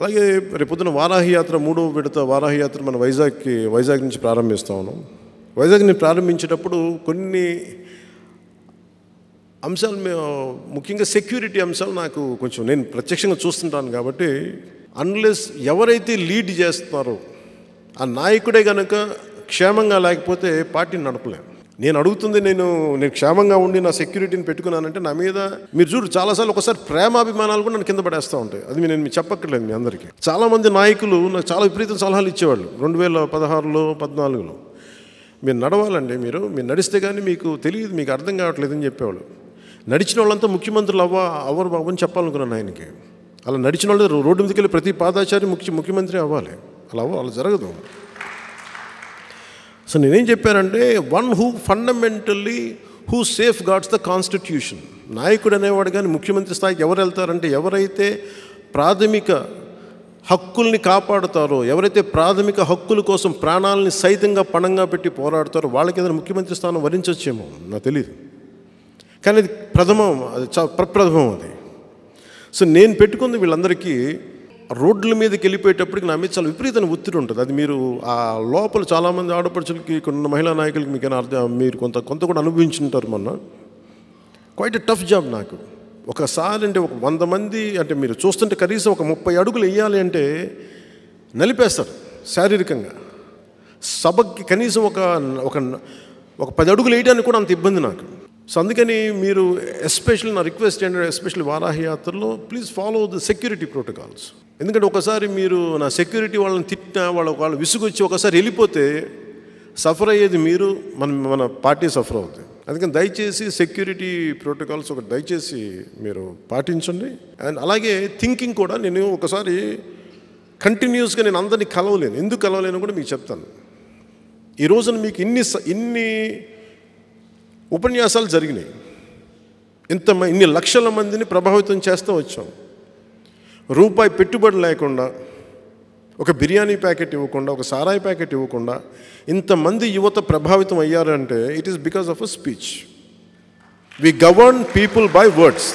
అలాగే రేపొద్దున వారాహి యాత్ర మూడో విడత వారాహి యాత్ర మన వైజాగ్కి వైజాగ్ నుంచి ప్రారంభిస్తా ఉన్నాం వైజాగ్ని ప్రారంభించేటప్పుడు కొన్ని అంశాలు మేము ముఖ్యంగా సెక్యూరిటీ అంశాలు నాకు కొంచెం నేను ప్రత్యక్షంగా చూస్తుంటాను కాబట్టి అన్లెస్ ఎవరైతే లీడ్ చేస్తున్నారో ఆ నాయకుడే కనుక క్షేమంగా లేకపోతే పార్టీని నడపలేం నేను అడుగుతుంది నేను నేను క్షేమంగా ఉండి నా సెక్యూరిటీని పెట్టుకున్నానంటే నా మీద మీరు చూడు చాలాసార్లు ఒకసారి ప్రేమాభిమానాలు కూడా నన్ను కింద పడేస్తూ ఉంటాయి అది నేను మీకు చెప్పక్కర్లేదు మీ అందరికీ చాలామంది నాయకులు నాకు చాలా విపరీత సలహాలు ఇచ్చేవాళ్ళు రెండు వేల పదహారులో పద్నాలుగులో మీరు నడవాలండి మీరు మీరు నడిస్తే కానీ మీకు తెలియదు మీకు అర్థం కావట్లేదని చెప్పేవాళ్ళు నడిచిన వాళ్ళంతా ముఖ్యమంత్రులు అవ్వ అవ్వరు బాబు అని చెప్పాలనుకున్నాను ఆయనకి అలా నడిచిన వాళ్ళు రోడ్డు మీదకి వెళ్ళి ప్రతి పాదాచారి ముఖ్య ముఖ్యమంత్రి అవ్వాలి అలా అవ్వ అలా జరగదు సో నేనేం చెప్పానంటే one who fundamentally who safeguards the constitution నాయకుడు అనేవాడు కానీ ముఖ్యమంత్రి స్థాయికి ఎవరు వెళ్తారంటే ఎవరైతే ప్రాథమిక హక్కుల్ని కాపాడుతారో ఎవరైతే ప్రాథమిక హక్కుల కోసం ప్రాణాలని సైతంగా పణంగా పెట్టి పోరాడతారో వాళ్ళకి ఏదైనా ముఖ్యమంత్రి స్థానం వరించవచ్చేమో నాకు తెలియదు కానీ అది ప్రథమం అది చా ప్రప్రథమం అది సో నేను పెట్టుకుంది వీళ్ళందరికీ రోడ్ల మీదకి వెళ్ళిపోయేటప్పటికి నా మీద చాలా విపరీతమైన ఒత్తిడి ఉంటుంది అది మీరు ఆ లోపల చాలామంది ఆడపడుచులకి కొన్ని మహిళా నాయకులకి మీకు అర్థం మీరు కొంత కొంత కూడా అనుభవించుంటారు మొన్న క్వైట్ టఫ్ జాబ్ నాకు ఒకసారి అంటే ఒక వంద మంది అంటే మీరు చూస్తుంటే కనీసం ఒక ముప్పై అడుగులు వేయాలి అంటే నలిపేస్తారు శారీరకంగా సభకి కనీసం ఒక ఒక ఒక పది అడుగులు వేయడానికి కూడా అంత ఇబ్బంది నాకు సో అందుకని మీరు ఎస్పెషల్లీ నా రిక్వెస్ట్ ఏంటంటే ఎస్పెషల్లీ వారాహి యాత్రలో please follow the security protocols ఎందుకంటే ఒకసారి మీరు నా సెక్యూరిటీ వాళ్ళని తిట్టినా వాళ్ళ వాళ్ళు విసుగొచ్చి ఒకసారి వెళ్ళిపోతే సఫర్ అయ్యేది మీరు మన మన పార్టీ సఫర్ అవుతుంది అందుకని దయచేసి సెక్యూరిటీ ప్రోటోకాల్స్ ఒక దయచేసి మీరు పాటించండి అండ్ అలాగే థింకింగ్ కూడా నేను ఒకసారి కంటిన్యూస్గా నేను అందరినీ కలవలేను ఎందుకు కలవలేను కూడా మీకు చెప్తాను ఈ రోజున మీకు ఇన్ని స- ఇన్ని ఉపన్యాసాలు జరిగినాయి ఇంత మ- ఇన్ని లక్షల మందిని ప్రభావితం చేస్తూ వచ్చాం రూపాయి పెట్టుబడి లేకుండా ఒక బిర్యానీ ప్యాకెట్ ఇవ్వకుండా ఒక సారాయి ప్యాకెట్ ఇవ్వకుండా ఇంతమంది యువత ప్రభావితం అయ్యారంటే it is because of a speech we govern people by words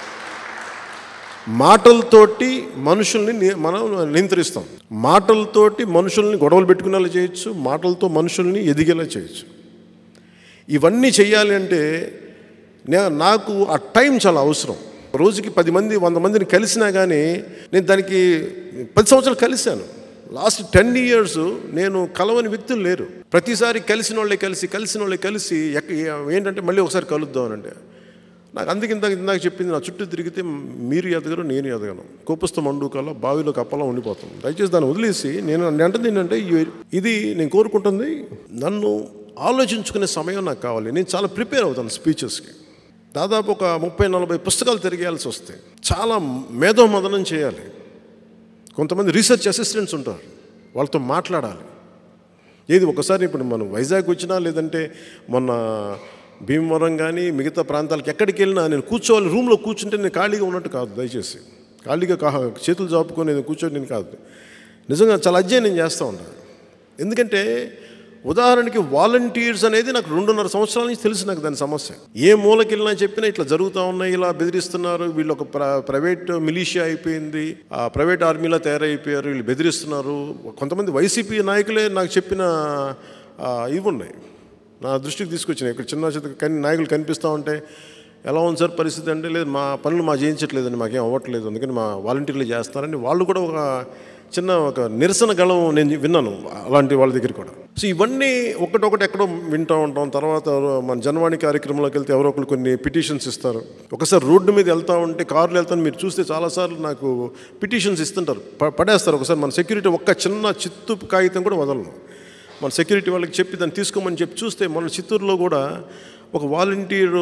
మాటలతోటి మనుషుల్ని ని- మనం నియంత్రిస్తాం మాటలతోటి మనుషుల్ని గొడవలు పెట్టుకునేలా చేయొచ్చు మాటలతో మనుషుల్ని ఎదిగేలా చేయొచ్చు ఇవన్నీ చేయాలి అంటే నే- నాకు ఆ టైం చాలా అవసరం రోజుకి పది మంది వంద మందిని కలిసినా కానీ నేను దానికి పది సంవత్సరాలు కలిశాను లాస్ట్ టెన్ ఇయర్స్ నేను కలవని వ్యక్తులు లేరు ప్రతిసారి కలిసిన వాళ్ళే కలిసి కలిసిన వాళ్ళే కలిసి ఎక్క ఏంటంటే మళ్ళీ ఒకసారి కలుద్దాం అని అంటే నాకు అందుకే ఇందాక ఇందాక చెప్పింది నా చుట్టూ తిరిగితే మీరు ఎదగరు నేను ఎదగను కోపస్థ మండుకాల బావిలో కప్పలా ఉండిపోతాం దయచేసి దాన్ని వదిలేసి నేను నేను అంటుంది ఏంటంటే ఇ- ఇది నేను కోరుకుంటుంది నన్ను ఆలోచించుకునే సమయం నాకు కావాలి నేను చాలా ప్రిపేర్ అవుతాను స్పీచెస్కి దాదాపు ఒక ముప్పై నలభై పుస్తకాలు తిరిగేయాల్సి వస్తే చాలా మేధోమదనం చేయాలి కొంతమంది రీసెర్చ్ అసిస్టెంట్స్ ఉంటారు వాళ్ళతో మాట్లాడాలి ఏది ఒకసారి ఇప్పుడు మనం వైజాగ్ వచ్చినా లేదంటే మొన్న భీమవరం కానీ మిగతా ప్రాంతాలకు ఎక్కడికి వెళ్ళినా నేను కూర్చోవాలి రూమ్లో కూర్చుంటే నేను ఖాళీగా ఉన్నట్టు కాదు దయచేసి ఖాళీగా కా చేతులు చాపుకొని నేను కూర్చొని నేను కాదు నిజంగా చాలా అధ్యయనం చేస్తూ ఉంటాను ఎందుకంటే ఉదాహరణకి వాలంటీర్స్ అనేది నాకు రెండున్నర సంవత్సరాల నుంచి తెలుసు నాకు దాని సమస్య ఏ మూలకి వెళ్ళినా చెప్పినా ఇట్లా జరుగుతూ ఉన్నాయి ఇలా బెదిరిస్తున్నారు వీళ్ళు ఒక ప్ర ప్రైవేట్ మిలీషియా అయిపోయింది ఆ ప్రైవేట్ ఆర్మీలా తయారైపోయారు వీళ్ళు బెదిరిస్తున్నారు కొంతమంది వైసీపీ నాయకులే నాకు చెప్పిన ఆ, ఇవి ఉన్నాయి నా దృష్టికి తీసుకొచ్చినాయి ఇక్కడ చిన్న చిన్న కని నాయకులు కనిపిస్తూ ఉంటే ఎలా ఉంది సార్ పరిస్థితి అంటే లేదు మా పనులు మా చేయించట్లేదండి మాకేం అవ్వట్లేదు అందుకని మా వాలంటీర్లు చేస్తారని వాళ్ళు కూడా ఒక చిన్న ఒక నిరసన గళం నేను విన్నాను అలాంటి వాళ్ళ దగ్గర కూడా సో ఇవన్నీ ఒకటొకటి ఎక్కడో వింటూ ఉంటాం తర్వాత మన జనవాణి కార్యక్రమంలోకి వెళ్తే ఎవరో ఒకరు కొన్ని పిటిషన్స్ ఇస్తారు ఒకసారి రోడ్డు మీద వెళ్తా ఉంటే కార్లు వెళ్తాను మీరు చూస్తే చాలాసార్లు నాకు పిటిషన్స్ ఇస్తుంటారు ప- పడేస్తారు ఒకసారి మన సెక్యూరిటీ ఒక్క చిన్న చిత్తు కాగితం కూడా వదలను మన సెక్యూరిటీ వాళ్ళకి చెప్పి దాన్ని తీసుకోమని చెప్పి చూస్తే మన చిత్తూరులో కూడా ఒక వాలంటీర్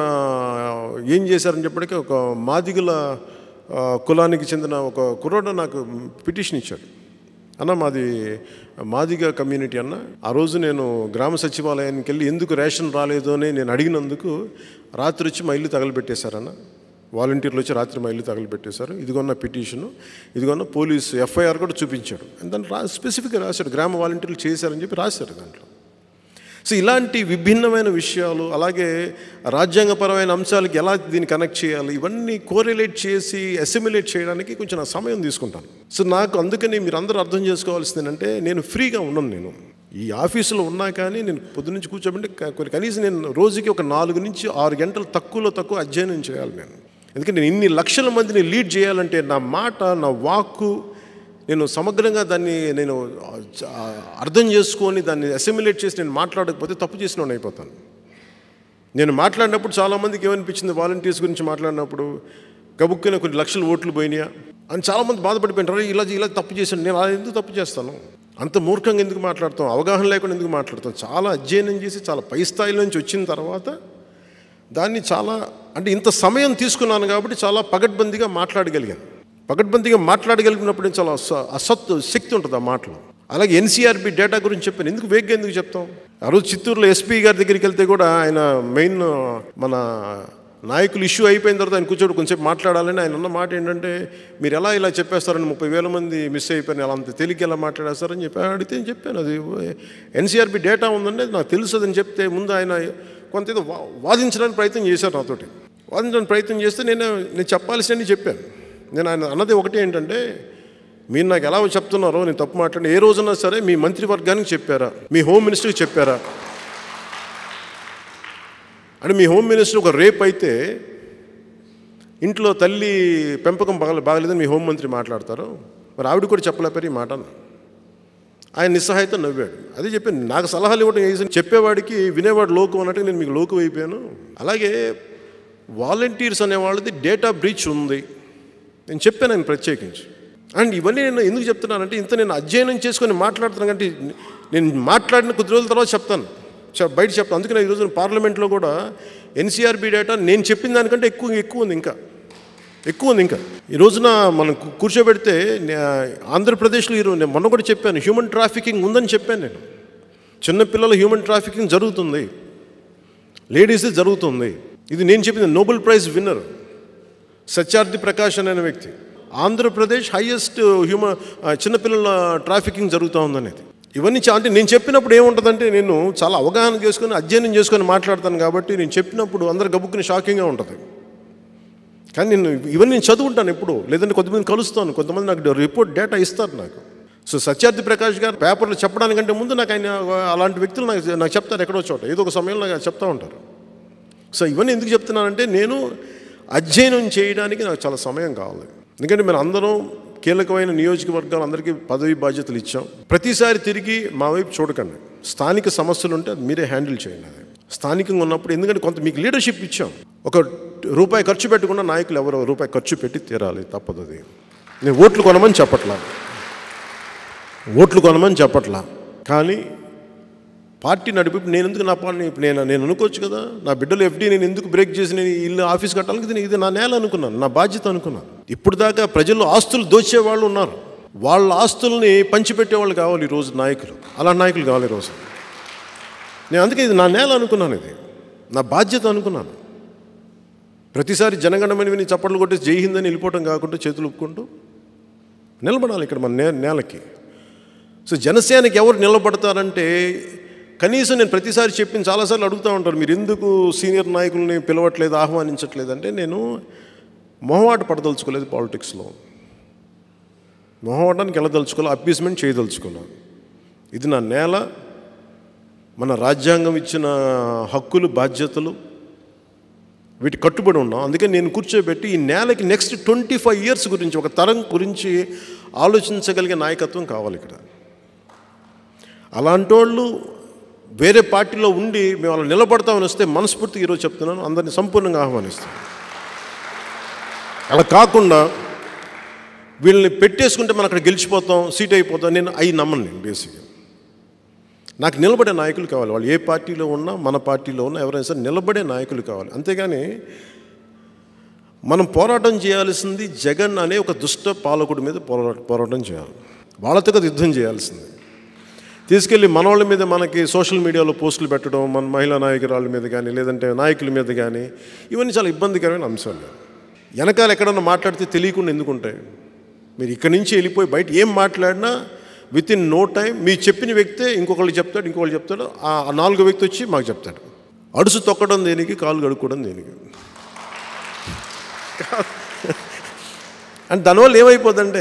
ఏం చేశారని చెప్పడానికి ఒక మాదిగల ఆ, కులానికి చెందిన ఒక కుర్రాడు నాకు పిటిషన్ ఇచ్చాడు అన్న మాది మాదిగ కమ్యూనిటీ అన్న ఆ రోజు నేను గ్రామ సచివాలయానికి వెళ్ళి ఎందుకు రేషన్ రాలేదు అని నేను అడిగినందుకు రాత్రి వచ్చి మా ఇల్లు తగలబెట్టేశారన్న వాలంటీర్లు వచ్చి రాత్రి మా ఇల్లు తగలబెట్టేశారు ఇదిగోన్న పిటిషను ఇదిగోన్న పోలీసు ఎఫ్ఐఆర్ కూడా చూపించాడు దాన్ని రా స్పెసిఫిక్గా రాశాడు గ్రామ వాలంటీర్లు చేశారని చెప్పి రాశారు దాంట్లో సో ఇలాంటి విభిన్నమైన విషయాలు అలాగే రాజ్యాంగపరమైన అంశాలకి ఎలా దీన్ని కనెక్ట్ చేయాలి ఇవన్నీ కోరిలేట్ చేసి అసిమిలేట్ చేయడానికి కొంచెం నా సమయం తీసుకుంటాను సో నాకు అందుకని మీరు అందరూ అర్థం చేసుకోవాల్సింది ఏంటంటే నేను ఫ్రీగా ఉండను నేను ఈ ఆఫీసులో ఉన్నా కానీ నేను పొద్దునుంచి కూర్చోబెట్టి క- కొన్ని కనీసం నేను రోజుకి ఒక నాలుగు నుంచి ఆరు గంటలు తక్కువలో తక్కువ అధ్యయనం చేయాలి నేను ఎందుకంటే నేను ఇన్ని లక్షల మందిని లీడ్ చేయాలంటే నా మాట నా వాక్కు నేను సమగ్రంగా దాన్ని నేను ఆ, అర్థం చేసుకొని దాన్ని అసిమిలేట్ చేసి నేను మాట్లాడకపోతే తప్పు చేసిన అయిపోతాను నేను మాట్లాడినప్పుడు చాలామందికి ఏమనిపించింది వాలంటీర్స్ గురించి మాట్లాడినప్పుడు గబుక్కున కొన్ని లక్షల ఓట్లు పోయినాయా అని చాలామంది బాధపడిపోయినారు "అరే, ఇలా ఇలా తప్పు చేశాను నేను అలా ఎందుకు తప్పు చేస్తాను అంత మూర్ఖంగా ఎందుకు మాట్లాడతాం అవగాహన లేకుండా ఎందుకు మాట్లాడతాం చాలా అధ్యయనం చేసి చాలా పై స్థాయిలో నుంచి వచ్చిన తర్వాత దాన్ని చాలా అంటే ఇంత సమయం తీసుకున్నాను కాబట్టి చాలా పగడ్బందీగా మాట్లాడగలిగాను పగడ్బందీగా మాట్లాడగలిగినప్పుడు చాలా అస- అసత్ శక్తి ఉంటుంది ఆ మాటలో అలాగే ఎన్సీఆర్బి డేటా గురించి చెప్పాను ఎందుకు వేగ్గా ఎందుకు చెప్తాం ఆ రోజు చిత్తూరులో ఎస్పీ గారి దగ్గరికి వెళ్తే కూడా ఆయన మెయిన్ మన నాయకులు ఇష్యూ అయిపోయిన తర్వాత ఆయన కూర్చోడు కొంచెంసేపు మాట్లాడాలని ఆయన అన్న మాట ఏంటంటే మీరు ఎలా ఇలా చెప్పేస్తారని ముప్పై వేల మంది మిస్ అయిపోయిన అలా అంత తేలిక ఎలా మాట్లాడేస్తారని చెప్పి అడిగితే నేను చెప్పాను అది ఎన్సీఆర్బి డేటా ఉందండి అది నాకు తెలుసు అని చెప్తే ముందు ఆయన కొంత ఏదో వా- వాదించడానికి ప్రయత్నం చేశారు నాతోటి వాదించడానికి ప్రయత్నం చేస్తే నేను నేను చెప్పాల్సినవి చెప్పాను నేను ఆయన అన్నది ఒకటి ఏంటంటే మీరు నాకు ఎలా చెప్తున్నారో నేను తప్పు మాట్లాడి ఏ రోజున్నా సరే మీ మంత్రివర్గానికి చెప్పారా మీ హోమ్ మినిస్టర్కి చెప్పారా అంటే మీ హోమ్ మినిస్టర్ ఒక రేప్ అయితే ఇంట్లో తల్లి పెంపకం బాగా బాగలేదని మీ హోం మంత్రి మాట్లాడతారు మరి ఆవిడ కూడా చెప్పలేపారు ఈ మాట అన్న. ఆయన నిస్సహాయత నవ్వాడు అదే చెప్పాను నాకు సలహాలు ఇవ్వడం వేసి చెప్పేవాడికి వినేవాడు లోకం అన్నట్టుగా నేను మీకు లోకం అయిపోయాను అలాగే వాలంటీర్స్ అనేవాళ్ళది డేటా బ్రీచ్ ఉంది నేను చెప్పాను ఆయన ప్రత్యేకించి అండ్ ఇవన్నీ నేను ఎందుకు చెప్తున్నానంటే ఇంత నేను అధ్యయనం చేసుకొని మాట్లాడుతున్నాను అంటే నేను మాట్లాడిన కొద్ది రోజుల తర్వాత చెప్తాను చె- బయట చెప్తాను అందుకని ఈరోజు పార్లమెంట్లో కూడా ఎన్సీఆర్బీ డేటా నేను చెప్పిన దానికంటే ఎక్కువ ఎక్కువ ఉంది ఇంకా ఎక్కువ ఉంది ఇంకా ఈ రోజున మనం కు- కూర్చోబెడితే నే- ఆంధ్రప్రదేశ్లో ఈరోజు నేను మొన్న కూడా చెప్పాను హ్యూమన్ ట్రాఫికింగ్ ఉందని చెప్పాను నేను చిన్నపిల్లల హ్యూమన్ ట్రాఫికింగ్ జరుగుతుంది లేడీస్ జరుగుతుంది ఇది నేను చెప్పింది Nobel prize winner Satyarthi Prakash అనే వ్యక్తి ఆంధ్రప్రదేశ్ హైయెస్ట్ హ్యూమన్ చిన్నపిల్లల ట్రాఫికింగ్ జరుగుతూ ఉందనేది ఇవన్నీ చా- అంటే నేను చెప్పినప్పుడు ఏముంటుందంటే నేను చాలా అవగాహన చేసుకొని అధ్యయనం చేసుకొని మాట్లాడతాను కాబట్టి నేను చెప్పినప్పుడు అందరు గబుక్కుని షాకింగ్గా ఉంటుంది కానీ నేను ఇవన్నీ నేను చదువుకుంటాను ఎప్పుడు లేదంటే కొంతమంది కలుస్తాను కొంతమంది నాకు రిపోర్ట్ డేటా ఇస్తారు నాకు సో సత్యార్థి ప్రకాష్ గారు పేపర్లో చెప్పడానికంటే ముందు నాకు ఆయన అలాంటి వ్యక్తులు నాకు నాకు చెప్తారు ఎక్కడో చోట ఏదో ఒక సమయంలో నాకు చెప్తా ఉంటారు సో ఇవన్నీ ఎందుకు చెప్తున్నానంటే నేను అధ్యయనం చేయడానికి నాకు చాలా సమయం కావాలి ఎందుకంటే మేము అందరం కీలకమైన నియోజకవర్గాలు అందరికీ పదవి బాధ్యతలు ఇచ్చాం ప్రతిసారి తిరిగి మా వైపు చూడకండి స్థానిక సమస్యలు ఉంటే అది మీరే హ్యాండిల్ చేయండి అది స్థానికంగా ఉన్నప్పుడు ఎందుకంటే కొంత మీకు లీడర్షిప్ ఇచ్చాం ఒక రూపాయి ఖర్చు పెట్టకుండా నాయకులు ఎవరో రూపాయి ఖర్చు పెట్టి తీరాలి తప్పదు అది నేను ఓట్లు కొనమని చెప్పట్లా ఓట్లు కొనమని చెప్పట్లా కానీ పార్టీ నడిపి నేను ఎందుకు నా పార్టీ ఇప్పుడు నేను నేను అనుకోవచ్చు కదా నా బిడ్డలు ఎఫ్డీ నేను ఎందుకు బ్రేక్ చేసి నేను ఇల్లు ఆఫీస్ కట్టాలని ఇది ఇది నా నేల అనుకున్నాను నా బాధ్యత అనుకున్నాను ఇప్పుడు దాకా ప్రజలు ఆస్తులు దోచే వాళ్ళు ఉన్నారు వాళ్ళ ఆస్తుల్ని పంచిపెట్టే వాళ్ళు కావాలి ఈరోజు నాయకులు అలాంటి నాయకులు కావాలి ఈరోజు నేను అందుకే ఇది నా నేల అనుకున్నాను ఇది నా బాధ్యత అనుకున్నాను ప్రతిసారి జనగణమని విని చప్పట్లు కొట్టేసి జై హింద్ అని వెళ్ళిపోవటం కాకుండా చేతులు ఒప్పుకుంటూ నిలబడాలి ఇక్కడ మన నే నేలకి సో జనసేనకి ఎవరు నిలబడతారంటే కనీసం నేను ప్రతిసారి చెప్పింది చాలాసార్లు అడుగుతూ ఉంటారు మీరు ఎందుకు సీనియర్ నాయకుల్ని పిలవట్లేదు ఆహ్వానించట్లేదు అంటే నేను మొహమాట పడదలుచుకోలేదు పాలిటిక్స్లో మొహమాటానికి వెళ్ళదలుచుకోవాలి అప్పీస్మెంట్ చేయదలుచుకున్నాను ఇది నా నేల మన రాజ్యాంగం ఇచ్చిన హక్కులు బాధ్యతలు వీటి కట్టుబడి ఉన్నాం అందుకని నేను కూర్చోబెట్టి ఈ నేలకి నెక్స్ట్ ట్వంటీ ఫైవ్ ఇయర్స్ గురించి ఒక తరం గురించి ఆలోచించగలిగే నాయకత్వం కావాలి ఇక్కడ అలాంటి వాళ్ళు వేరే పార్టీలో ఉండి మేము అలా నిలబడతామని వస్తే మనస్ఫూర్తిగా ఈరోజు చెప్తున్నాను అందరిని సంపూర్ణంగా ఆహ్వానిస్తాం అలా కాకుండా వీళ్ళని పెట్టేసుకుంటే మనం అక్కడ గెలిచిపోతాం సీట్ అయిపోతాం నేను అవి నమ్మను నేను బేసిక్గా నాకు నిలబడే నాయకులు కావాలి వాళ్ళు ఏ పార్టీలో ఉన్నా మన పార్టీలో ఉన్నా ఎవరైనా సరే నిలబడే నాయకులు కావాలి అంతేగాని మనం పోరాటం చేయాల్సింది జగన్ అనే ఒక దుష్ట పాలకుడి మీద పోరా పోరాటం చేయాలి వాళ్ళతో కదా యుద్ధం చేయాల్సింది తీసుకెళ్ళి మనవాళ్ళ మీద మనకి సోషల్ మీడియాలో పోస్టులు పెట్టడం మన మహిళా నాయకురాళ్ళ మీద కానీ లేదంటే నాయకుల మీద కానీ ఇవన్నీ చాలా ఇబ్బందికరమైన అంశాలు వెనకాల ఎక్కడన్నా మాట్లాడితే తెలియకుండా ఎందుకుంటాయి మీరు ఇక్కడి నుంచి వెళ్ళిపోయి బయట ఏం మాట్లాడినా విత్ ఇన్ నో టైం మీ చెప్పిన వ్యక్తే ఇంకొకళ్ళు చెప్తాడు ఇంకొకళ్ళు చెప్తాడు ఆ ఆ నాలుగో వ్యక్తి వచ్చి మాకు చెప్తాడు అడుసు తొక్కడం దేనికి కాలు కడుక్కోవడం దేనికి అండ్ దానివల్ల ఏమైపోతుందంటే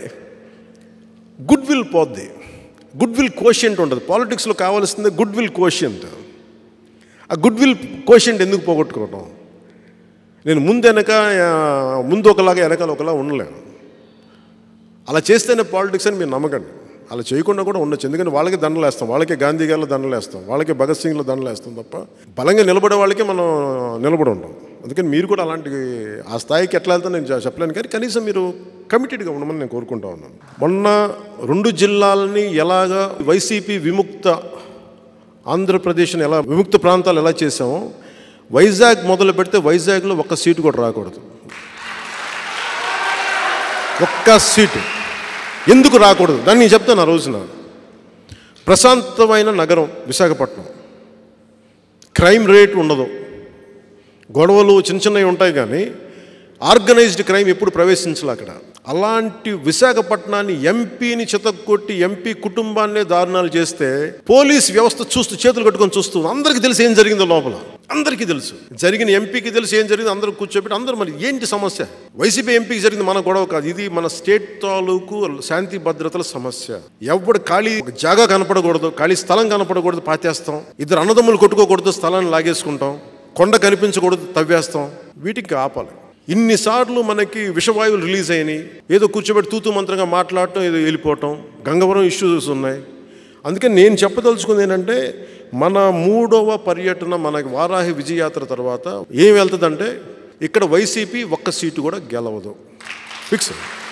గుడ్ విల్ పోద్ది గుడ్ విల్ కోషియంట్ ఉంటుంది పాలిటిక్స్లో కావాల్సిందే గుడ్ విల్ కోషియంట్ ఆ గుడ్ విల్ కోషియంట్ ఎందుకు పోగొట్టుకోవటం నేను ముందు వెనక ఆ, ముందు ఒకలాగా వెనకాల ఒకలా ఉండలేను అలా చేస్తేనే పాలిటిక్స్ అని మీరు నమ్మకండి అలా చేయకుండా కూడా ఉండొచ్చు ఎందుకంటే వాళ్ళకి దండలు వేస్తాం వాళ్ళకే గాంధీ గారిలో దండలు వేస్తాం వాళ్ళకే భగత్ సింగ్లో దండలు వేస్తాం తప్ప బలంగా నిలబడే వాళ్ళకే మనం నిలబడి ఉంటాం అందుకని మీరు కూడా అలాంటి ఆ స్థాయికి ఎట్లా వెళ్తా నేను చె- చెప్పలేను కానీ కనీసం మీరు కమిటెడ్గా ఉండమని నేను కోరుకుంటా ఉన్నాను మొన్న రెండు జిల్లాలని ఎలాగా వైసీపీ విముక్త ఆంధ్రప్రదేశ్ని ఎలా విముక్త ప్రాంతాలు ఎలా చేసామో వైజాగ్ మొదలు పెడితే వైజాగ్లో ఒక్క సీటు కూడా రాకూడదు ఒక్క సీటు ఎందుకు రాకూడదు దాన్ని నేను చెప్తాను ఆ రోజున ప్రశాంతమైన నగరం విశాఖపట్నం క్రైమ్ రేట్ ఉండదు గొడవలు చిన్న చిన్నవి ఉంటాయి కానీ ఆర్గనైజ్డ్ క్రైమ్ ఎప్పుడు ప్రవేశించాలి అక్కడ అలాంటి విశాఖపట్నాన్ని ఎంపీని చితక్కొట్టి ఎంపీ కుటుంబాన్నే దారుణాలు చేస్తే పోలీస్ వ్యవస్థ చూస్తూ చేతులు కట్టుకొని చూస్తూ అందరికీ తెలుసు ఏం జరిగిందో లోపల అందరికీ తెలుసు జరిగిన ఎంపీకి తెలుసు ఏం జరిగింది అందరూ కూర్చోబెట్టి అందరూ మరి ఏంటి సమస్య వైసీపీ ఎంపీకి జరిగింది మన గొడవ కాదు ఇది మన స్టేట్ తాలూకు శాంతి భద్రతల సమస్య ఎవడు ఖాళీ జాగా కనపడకూడదు ఖాళీ స్థలం కనపడకూడదు పాతేస్తాం ఇద్దరు అన్నదమ్ములు కొట్టుకోకూడదు స్థలాన్ని లాగేసుకుంటాం కొండ కనిపించకూడదు తవ్వేస్తాం వీటికి ఆపాలి ఇన్నిసార్లు మనకి విషవాయువులు రిలీజ్ అయినాయి ఏదో కూర్చోబెట్టి తూతూ మంత్రంగా మాట్లాడటం ఏదో వెళ్ళిపోవటం గంగవరం ఇష్యూస్ ఉన్నాయి అందుకని నేను చెప్పదలుచుకుంది ఏంటంటే మన మూడవ పర్యటన మన వారాహి విజయయాత్ర తర్వాత ఏం వెళ్తుందంటే ఇక్కడ వైసీపీ ఒక్క సీటు కూడా గెలవదు ఫిక్స్